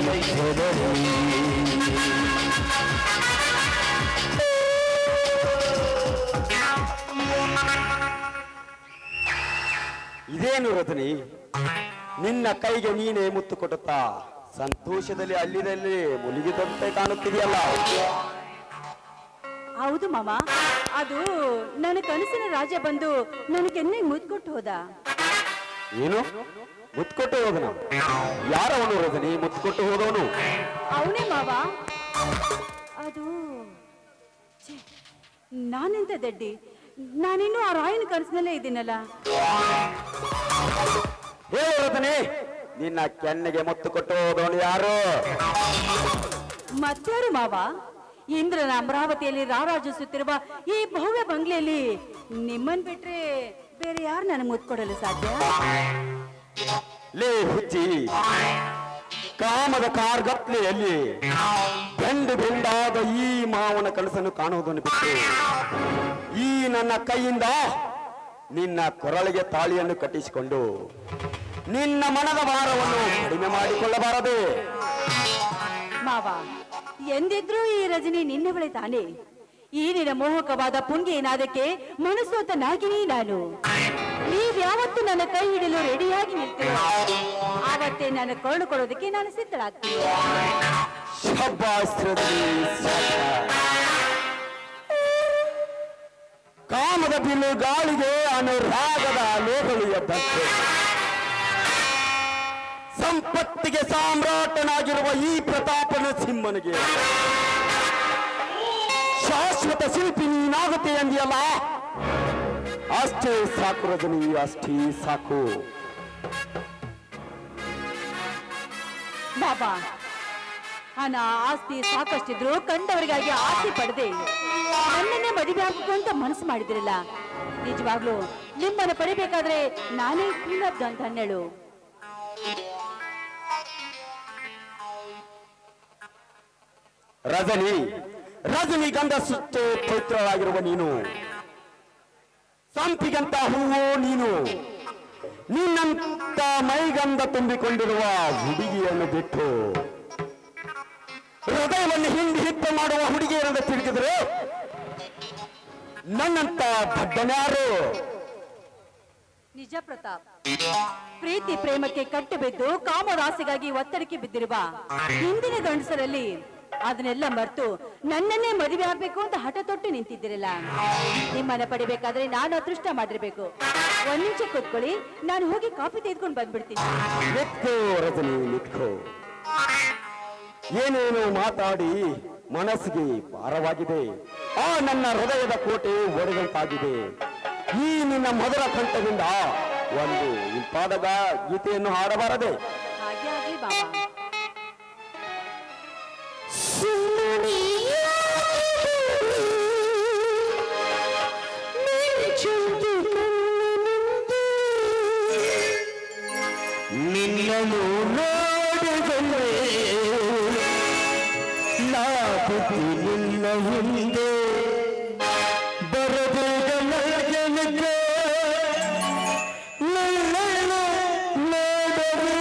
ಮಧ್ಯದಲ್ಲಿ ಇದೇನು ರಜನಿ ನಿನ್ನ ಕೈಗೆ ನೀನೇ ಮುತ್ತು ಕೊಡುತ್ತಾ ಸಂತೋಷದಲ್ಲಿ ಅಲ್ಲಿದಲ್ಲಿ ಮುಳುಗಿದಂತೆ ಕಾಣುತ್ತಿದೆಯಲ್ಲ ಹೌದು ಮಾಮ ಅದು ನನ್ನ ಕನಸಿನ ರಾಜ ಬಂದು ನನಗೆ ಕೆನ್ನೆ ಮುದ್ಕೊಟ್ಟು ಹೋದ ಏನು ಮುತ್ತು ಕೊಟ್ಟು ಹೋದನ ಯಾರವನು ರಜನಿ ಮುತ್ತು ಕೊಟ್ಟು ಹೋದವನು ಅವನೇ ಮಾವ ಅದು ಛೆ, ನಾನೆಂತ ದಡ್ಡಿ ನಾನಿನ್ನೂ ಆ ರಾಯನ ಕನಸಿನಲ್ಲೇ ಇದ್ದೀನಲ್ಲ ಹೇ ರಜನಿ ನಿನ್ನ ಕೆನ್ನೆಗೆ ಮುತ್ತು ಕೊಟ್ಟು ಹೋದವನು ಯಾರು ಮತ್ತಾರು ಮಾವ ಇಂದ್ರನ ಅಮರಾವತಿಯಲ್ಲಿ ರಾರಾಜಿಸುತ್ತಿರುವ ಈ ಭವ್ಯ ಬಂಗ್ಲೆಯಲ್ಲಿ ನಿಮ್ಮನ್ ಬಿಟ್ರೆ ಬೇರೆ ಯಾರು ನನಗೆ ಮುತ್ಕೊಡಲು ಸಾಧ್ಯ ಲೇ ಹುಚ್ಚಿ ಕಾಮದ ಕಾರ್ಗತ್ಲೆಯಲ್ಲಿ ಬೆಂಡು ಬೆಂಡಾದ ಈ ಮಾವನ ಕನಸನ್ನು ಕಾಣುವುದನ್ನು ಬಿಟ್ಟು ಈ ನನ್ನ ಕೈಯಿಂದ ನಿನ್ನ ಕೊರಳಿಗೆ ತಾಳಿಯನ್ನು ಕಟ್ಟಿಸಿಕೊಂಡು ನಿನ್ನ ಮನದ ಭಾರವನ್ನು ಕಡಿಮೆ ಮಾಡಿಕೊಳ್ಳಬಾರದು ಮಾವ ಎಂದಿದ್ರೂ ಈ ರಜನಿ ನಿನ್ನವಳೆ ತಾನೇ ಈ ನಿನ್ನ ಮೋಹಕವಾದ ಪುಂಗಿ ಏನಾದಕ್ಕೆ ಮನಸ್ಸೋತ ನಾಗಿನಿ ನಾನು ನೀವ್ಯಾವತ್ತು ನನ್ನ ಕೈ ಹಿಡಲು ರೆಡಿಯಾಗಿ ನಿಲ್ತೀರೋ ಆವತ್ತೇ ನನ್ನ ಕರುಳು ಕೊಡೋದಕ್ಕೆ ನಾನು ಸಿದ್ಧಳಾಗ್ತೀನಿ ಶಬ್ಬಾಸ್ ರಜನಿ, ಶಾಬಾಸ್. ಕಾಮದ ಬಿಲ್ಲು ಗಾಳಿಗೆ ಅನುರಾಗದ ಲೋಕಲು ಎದ್ದಂತೆ ಸಂಪತ್ತಿಗೆ ಸಾಮ್ರಾಟನಾಗಿರುವ ಈ ಪ್ರತಾಪನ ಸಿಂಹನಿಗೆ ಶಾಶ್ವತ ಶಿಲ್ಪಿ ನೀನಾಗುತ್ತೆ ಎಂದಿಯಲ್ಲ ಅಷ್ಟೇ ಸಾಕು ರಜನಿ ಅಷ್ಟೇ ಸಾಕು ಬಾಬಾ ಹಣ ಆಸ್ತಿ ಸಾಕಷ್ಟಿದ್ರು ಕಂಡವರಿಗಾಗಿ ಆಸ್ತಿ ಪಡೆದೆ ನನ್ನನ್ನೇ ಮದುವೆ ಹಾಕಬೇಕು ಅಂತ ಮನಸ್ಸು ಮಾಡಿದಿರಲ್ಲ ನಿಜವಾಗ್ಲು ನಿಮ್ಮನ್ನು ಪಡಿಬೇಕಾದ್ರೆ ನಾನೇ ಕ್ಲೀನಪ್ ಅಂತ ಹನ್ನೆಳು ರಜನಿ ರಜನಿ ಗಂಧ ಸುತ್ತು ಪವಿತ್ರವಾಗಿರುವ ನೀನು ಸಂಪಿಗಂತ ಹೂವು ನೀನು ನಿನ್ನಂತ ಮೈಗಂಧ ತುಂಬಿಕೊಂಡಿರುವ ಹುಡುಗಿಯನ್ನು ಬಿಟ್ಟು ಹೃದಯವನ್ನು ಹಿಂಡಿ ಹಿತ್ತ ಮಾಡುವ ಹುಡುಗಿಯರನ್ನು ತಿಳಿದಿದ್ರೆ ನನ್ನಂತ ದಡ್ಡನ್ಯಾರು ನಿಜ ಪ್ರತಾಪ್ ಪ್ರೀತಿ ಪ್ರೇಮಕ್ಕೆ ಕಟ್ಟು ಬಿದ್ದು ಕಾಮರಾಸಿಗಾಗಿ ಒತ್ತಡಕ್ಕೆ ಬಿದ್ದಿರುವ ಹಿಂದಿನ ಗಂಡಸರಲ್ಲಿ ಅದನ್ನೆಲ್ಲ ಮರೆತು ನನ್ನನ್ನೇ ಮದುವೆ ಆಗ್ಬೇಕು ಅಂತ ಹಠ ತೊಟ್ಟು ನಿಂತಿದ್ದಿರಲ್ಲ ನಿಮ್ಮನ್ನ ಪಡಿಬೇಕಾದ್ರೆ ನಾನು ಅದೃಷ್ಟ ಮಾಡಿರ್ಬೇಕು ಒಂದ್ ನಿಮಿಷ ಕೂತ್ಕೊಳ್ಳಿ ನಾನು ಹೋಗಿ ಕಾಫಿ ತೆಗೆದುಕೊಂಡು ಬಂದ್ಬಿಡ್ತೀನಿ ನಿತ್ಕೋ ರಜನಿ ನಿತ್ಕೋ ಏನೇನು ಮಾತಾಡಿ ಮನಸ್ಸಿಗೆ ಭಾರವಾಗಿದೆ ಆ ನನ್ನ ಹೃದಯದ ಕೋಟೆ ಒಡೆದಂತಾಗಿದೆ ಈ ನಿನ್ನ ಮಧುರ ಕಂಠದಿಂದ ಒಂದು ಇಂಪಾದ ಗಾ- ಗೀತೆಯನ್ನು ಹಾಡಬಾರದೆ ಹಾಗೆ ಆಗ್ಲಿ ಬಾಬಾ ನಿನ್ನನು ನೋಡಿದರೆ ನಾ ಬುದ್ಧಿ ನಿನ್ನ ಹಿಂದೆ ಬರಬೇಗ ನನಗೆ ನಿನ್ನನ್ನು ನೋಡದೆ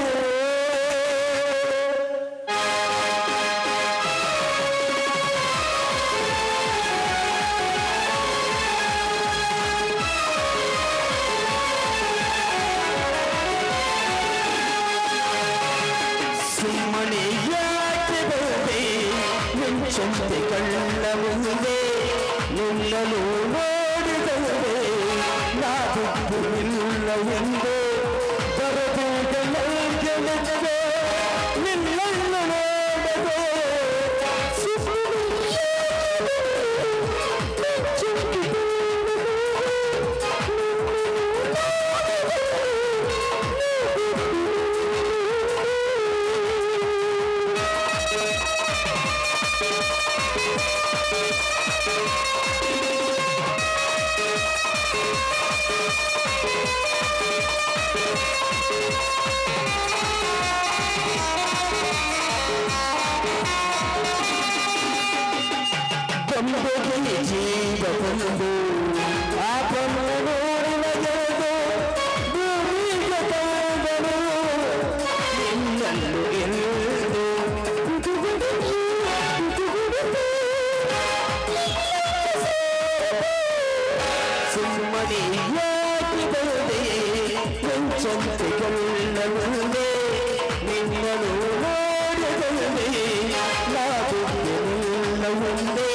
ಸುಮ್ಮನೆ ಯಾಕೆ ಬಂದೆ ಮಿಂಚಂತೆ ಕಳ್ಳ ಮುಂದೆ ನಿನ್ನನು ನೋಡಿದರೆ ನಾ ಬಿದ್ದು ನಿಲ್ಲ ಎಂದೆ ಬರಬೇಕ ನನಗೆ ನಿಜವೇ ನಿನ್ನನ್ನು ನೋಡದೆ ಸುಮ್ಮನೆ ಯಾಕೆ ಮಿಂಚಂತೆ ಬಂದೆಗೆ ಜೀವ ಬಂದು ಆಪನು ನೋಡಿನ ಗೆಳೆದು ಭೂಮಿಗೆ ತಂದನು ನಿನ್ನನ್ನು ಎಂದು ಸುಮ್ಮನೆ ಯಾಕೆ ಬಂದೆ ಕೊಂಚಂತೆಗಳ್ಳವನ್ನೇ ನಿನ್ನನು ನೋಡಬಲ್ಲೆ ನಾಗುತ್ತೆಲ್ಲ ಒಂದೇ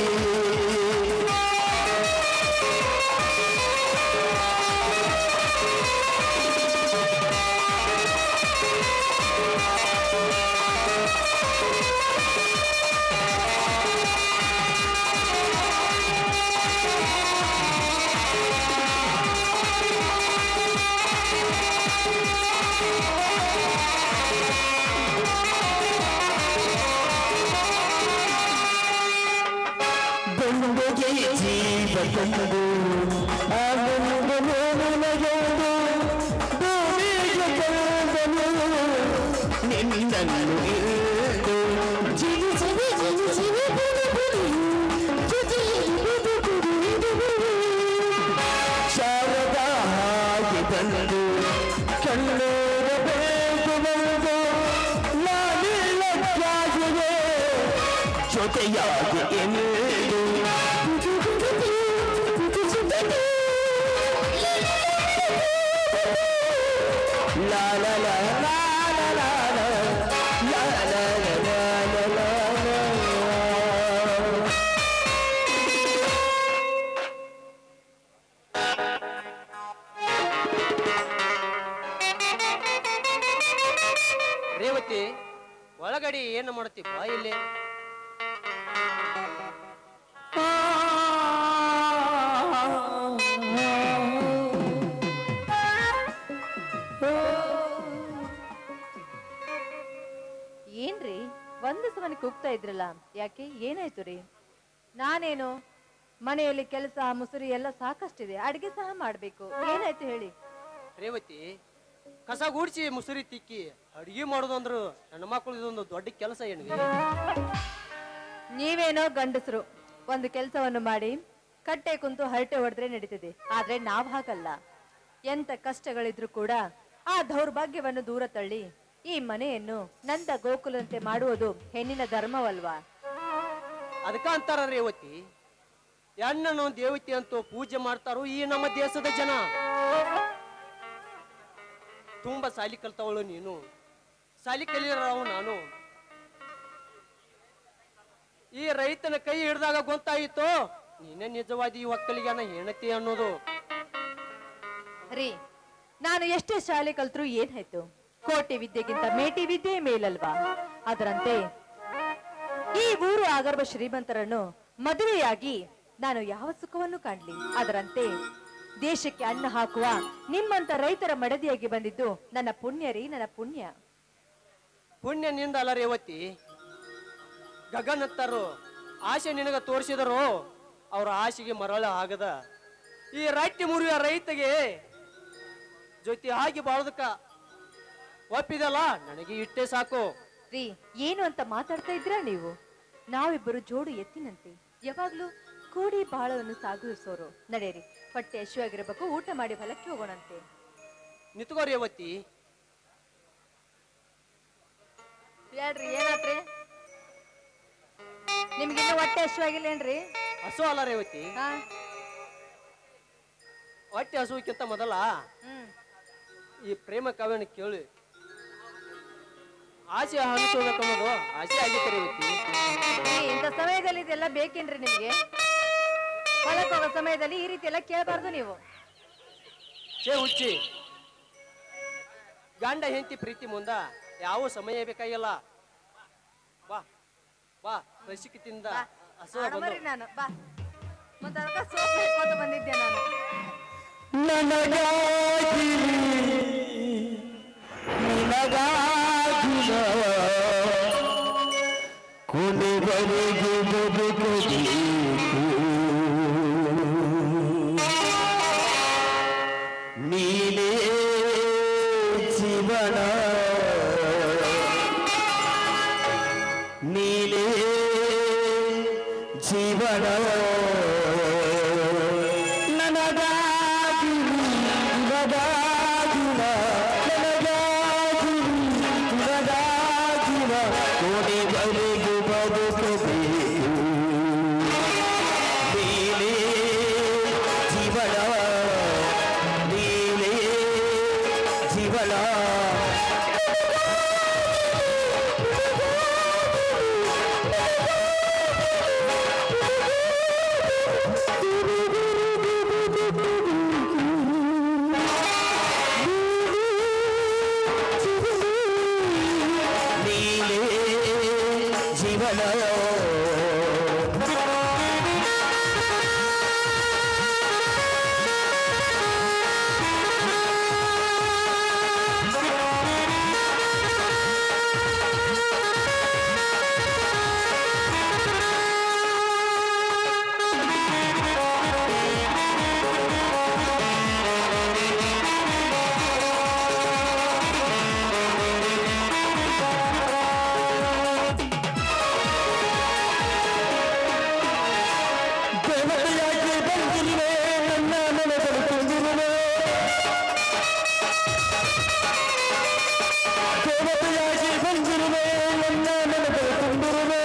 ಗಂಗೆಗೆ ಜೀವ ತಂದು ಆ ಗಂಗನು ನನಗೊಂದು ಭೂಮಿಗೆ ಕರೆದನು ನಿನ್ನನ್ನು ಇಳಿದು ಜಿಗಿ ಜಿಗಿ ಜಿಗಿ ಜಿಗಿ ಬುಡು ಬುಡು ಜೊತೆಯಲ್ಲಿ ಬದುಕುವುದು ಶಾರದ ಹಾಗೆ ಬಂದು ಕಣ್ಣೂರ ಬೇಕು ಬಂದು ನಾನಿಲ್ಲಕ್ಕಾಗಿದೆ ಜೊತೆಯಾಗಿ ಎಂದು ಲಾ ಲಾ ಲಾ ಲಾ ಲಾ ಲಾ ಲಾ ಲಾ ಲಾ ಲಾ ಲಾ ಲಾ ಲಾ. ರೇವತಿ ಒಳಗಡೆ ಏನು ಮಾಡ್ತಿ ಬಾ ಇಲ್ಲಿ ಏನ್ರಿ ಒಂದು ಸಮನೆ ಕೂಗ್ತಾ ಇದ್ರಲ್ಲ ಯಾಕೆ ಏನಾಯ್ತು ರೀ ನಾನೇನು ಮನೆಯಲ್ಲಿ ಕೆಲಸ ಮುಸುರಿ ಎಲ್ಲ ಸಾಕಷ್ಟಿದೆ ಅಡಿಗೆ ಸಹ ಮಾಡ್ಬೇಕು ಏನಾಯ್ತು ಹೇಳಿ ರೇವತಿ ಕಸ ಗೂಡ್ಸಿ ಮುಸುರಿ ತಿಕ್ಕಿ ಅಡಿಗೆ ಮಾಡೋದು ಅಂದ್ರು ಹೆಣ್ಣು ಮಕ್ಕಳು ಇದೊಂದು ದೊಡ್ಡ ಕೆಲಸ ಏನ್ವಿ ನೀವೇನೋ ಗಂಡಸರು ಒಂದು ಕೆಲಸವನ್ನು ಮಾಡಿ ಕಟ್ಟೆ ಕುಂತು ಹರಟೆ ಹೊಡೆದ್ರೆ ನಡೀತದೆ ಆದ್ರೆ ನಾವ್ ಹಾಗಲ್ಲ ಎಂತ ಕಷ್ಟಗಳಿದ್ರು ಕೂಡ ಆ ದೌರ್ಭಾಗ್ಯವನ್ನು ದೂರ ತಳ್ಳಿ ಈ ಮನೆಯನ್ನು ನಂದ ಗೋಕುಲಂತೆ ಮಾಡುವುದು ಹೆಣ್ಣಿನ ಧರ್ಮವಲ್ವಾ ಅದಕ್ಕ ಅಂತಾರ ರೇವತಿ ಹೆಣ್ಣನ್ನು ದೇವತೆ ಅಂತೂ ಪೂಜೆ ಮಾಡ್ತಾರೋ ಈ ನಮ್ಮ ದೇಶದ ಜನ ತುಂಬಾ ಸಾಲಿ ಕಲ್ತವಳು ನೀನು ಸಾಲಿ ಕಲಿಯರವು ನಾನು ಈ ರೈತನ ಕೈ ಹಿಡ್ದಾಗ ಗೊತ್ತಾಯಿತು ನೀನೇ ನಿಜವಾದ ಈ ಒಕ್ಕಲಿಗನ ಹೆಣತಿ ಅನ್ನೋದು ರೀ ನಾನು ಎಷ್ಟೇ ಶಾಲೆ ಕಲ್ತ್ರು ಏನಾಯ್ತು ಕೋಟಿ ವಿದ್ಯೆಗಿಂತ ಮೇಟಿ ವಿದ್ಯೆ ಮೇಲಲ್ವಾ ಅದರಂತೆ ಈ ಊರು ಆಗರ್ಭ ಶ್ರೀಮಂತರನ್ನು ಮದುವೆಯಾಗಿ ನಾನು ಯಾವ ಸುಖವನ್ನು ಕಾಣ್ಲಿ ಅದರಂತೆ ದೇಶಕ್ಕೆ ಅನ್ನ ಹಾಕುವ ನಿಮ್ಮಂತ ರೈತರ ಮಡದಿಯಾಗಿ ಬಂದಿದ್ದು ನನ್ನ ಪುಣ್ಯ ರೀ ನನ್ನ ಪುಣ್ಯ ಪುಣ್ಯ ನಿಂದ ಅಲ್ಲ ರೇವತಿ ಗಗನತ್ತರು ಆಸೆ ನಿನಗ ತೋರಿಸಿದರು ಅವ್ರ ಆಸೆಗೆ ಮರಳ ಆಗದ ಈ ರಟ್ಟಿ ಮುರಿಯ ರೈತಗೆ ಜೊತೆ ಆಗಿ ಬಾಳೋದಕ್ಕ ಒಪ್ಪಿದಲ್ಲ ನನಗೆ ಇಟ್ಟೆ ಸಾಕು ರೀ ಏನು ಅಂತ ಮಾತಾಡ್ತಾ ಇದ್ರಾ ನೀವು ನಾವಿಬ್ಬರು ಜೋಡು ಎತ್ತಿನಂತೆ ಯಾವಾಗ್ಲೂ ಕೂಡಿ ಬಾಳವನ್ನು ಸಾಗಿಸೋರು ನಡೆಯಿರಿ ಹೊಟ್ಟೆ ಹಸಿವಾಗಿರ್ಬೇಕು ಊಟ ಮಾಡಿ ಹೊಲಕ್ಕೆ ಹೋಗೋಣಂತೆ ನಿತ್ಕೋ ರೇವತಿ ಹೇಳ್ರಿ ಏನಾತ್ರಿ ನಿಮ್ಗಿನ್ನೂ ಹೊಟ್ಟೆ ಹಸಿವಾಗಿಲ್ಲೇನ್ರಿ ಹಸು ಅಲ್ಲ ರೇವತಿ ಹಾ ಹೊಟ್ಟೆ ಹಸುವಕ್ಕಿಂತ ಮೊದಲ ಹ್ಮ್ ಈ ಪ್ರೇಮ ಕಾವ್ಯನ ಕೇಳಿ ಆಸೆ ಅನಿಸೋದಕ್ಕನ್ನೋದು ಆಸೆ ಆಗಿತ್ತು ರೇವತಿ ಏ, ಇಂಥ ಸಮಯದಲ್ಲಿ ಇದೆಲ್ಲ ಬೇಕೇನ್ರಿ ನಿಮ್ಗೆ ಹೊಲಕ್ಕೆ ಹೋಗೋ ಸಮಯದಲ್ಲಿ ಈ ರೀತಿ ಎಲ್ಲ ಕೇಳಬಾರ್ದು ನೀವು ಛೇ ಹುಚ್ಚಿ ಗಂಡ ಹೆಂಡತಿ ಪ್ರೀತಿ ಮುಂದ ಯಾವ ಸಮಯ ಬೇಕಾಗಿಲ್ಲ ಬಾ ಬಾ ರಸಿಕತಿಂದ ಬಾ, ಹಸುವ ಆಡಮರಿ ಬಂದು ನಾನು ಬಾ ಮತ್ತೆ ಅದಕ್ಕೆ ಸೋಪ್ ಹಿಡ್ಕೊಂಡು ಬಂದಿದ್ದೆ ನಾನು ನನಗಾಗಿ ನಿನಗಾಗಿ ಕೊನೆವರೆಗೆ ಬದುಕಬೇಕು ನೀನೇ ಜೀವನ ನೀನೇ ಜೀವನ ನನಗಾಗಿ ನನಗಾಗಿ ನನಗಾಗಿ ನೀನೇ ಜೀವನ ದೇವತೆಯಾಗಿ ಬಂದಿರುವೆ ನನ್ನ ಮನದಲ್ಲಿ ತುಂಬಿರುವೆ ದೇವತೆಯಾಗಿ ಬಂದಿರುವೆ ನನ್ನ ಮನದಲ್ಲಿ ತುಂಬಿರುವೆ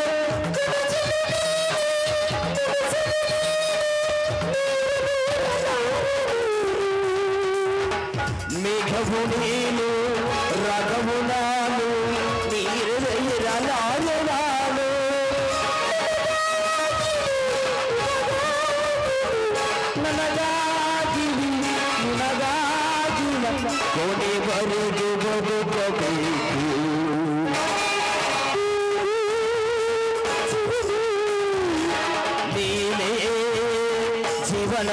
ಮೇಘವು ನೀನು ರಾಗವು ನಾನು ನೀರದೈರ ನಾನು ನಾನು ನನಗಾಗಿ ನಿನಗಾಗಿ ನನ್ನ ಕೊನೆವರೆಗೆ ಬದುಕಬೇಕು ನೀನೇ ಜೀವನ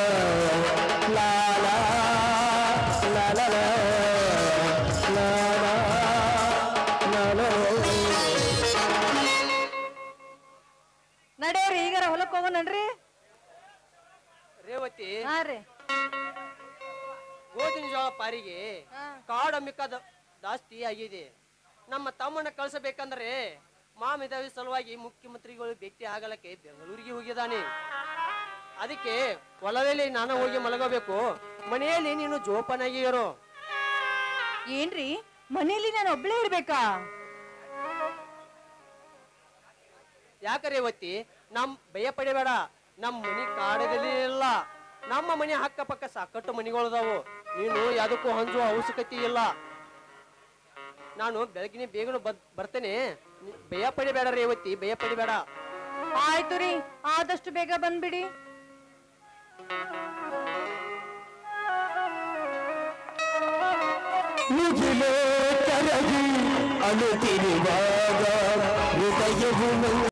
ಲಾಲ ಲಾಲ ನಡೆಯವ್ರಿ ಈಗಾರ ಹೊಲಕ್ ಹೋಗೋಣನ್ರಿ ರೇವತಿ ಹಾ ರೀ ಗೋಧಿನ ಜೋಳ ಪಾರಿಗೆ ಕಾಡು ಮಿಕ್ಕದ ಜಾಸ್ತಿ ಆಗಿದೆ ನಮ್ಮ ತಮ್ಮನ್ನ ಕಳಿಸಬೇಕಂದ್ರೆ ಮಾಮಿದವಿ ಸಲುವಾಗಿ ಮುಖ್ಯಮಂತ್ರಿಗಳು ಭೇಟಿ ಆಗಲಕ್ಕೆ ಬೆಂಗಳೂರಿಗೆ ಹೋಗಿದ್ದಾನೆ ಅದಕ್ಕೆ ಹೊಲದಲ್ಲಿ ನಾನು ಹೋಗಿ ಮಲಗಬೇಕು ಮನೆಯಲ್ಲಿ ನೀನು ಜೋಪಾನಾಗಿ ಇರು ಏನ್ರಿ ಮನೇಲಿ ನಾನು ಒಬ್ಳೇ ಇರ್ಬೇಕಾ ಯಾಕ ರೇವತಿ ನಮ್ ಭಯ ಪಡಿಬೇಡ ನಮ್ಮ ಮನಿ ಕಾಡದಲ್ಲಿ ಇಲ್ಲ ನಮ್ಮ ಮನೆ ಅಕ್ಕಪಕ್ಕ ಸಾಕಷ್ಟು ಮನಿಗಳದಾವು ನೀನು ಯಾವುದಕ್ಕೂ ಹಂಜುವ ಅವಶ್ಯಕತೆ ಇಲ್ಲ ನಾನು ಬೆಳಗಿನ ಬೇಗನೆ ಬದ್ ಬರ್ತೇನೆ ನೀ ಭಯ ಪಡಿಬೇಡ ರೇವತಿ ಭಯ ಪಡಿಬೇಡ ಆಯ್ತು ರೀ ಆದಷ್ಟು ಬೇಗ ಬಂದ್ಬಿಡಿ ಮುಗಿಲೇ ಕರಗಿ ಅಳುತ್ತಿರುವಾಗ ಹೃದಯವು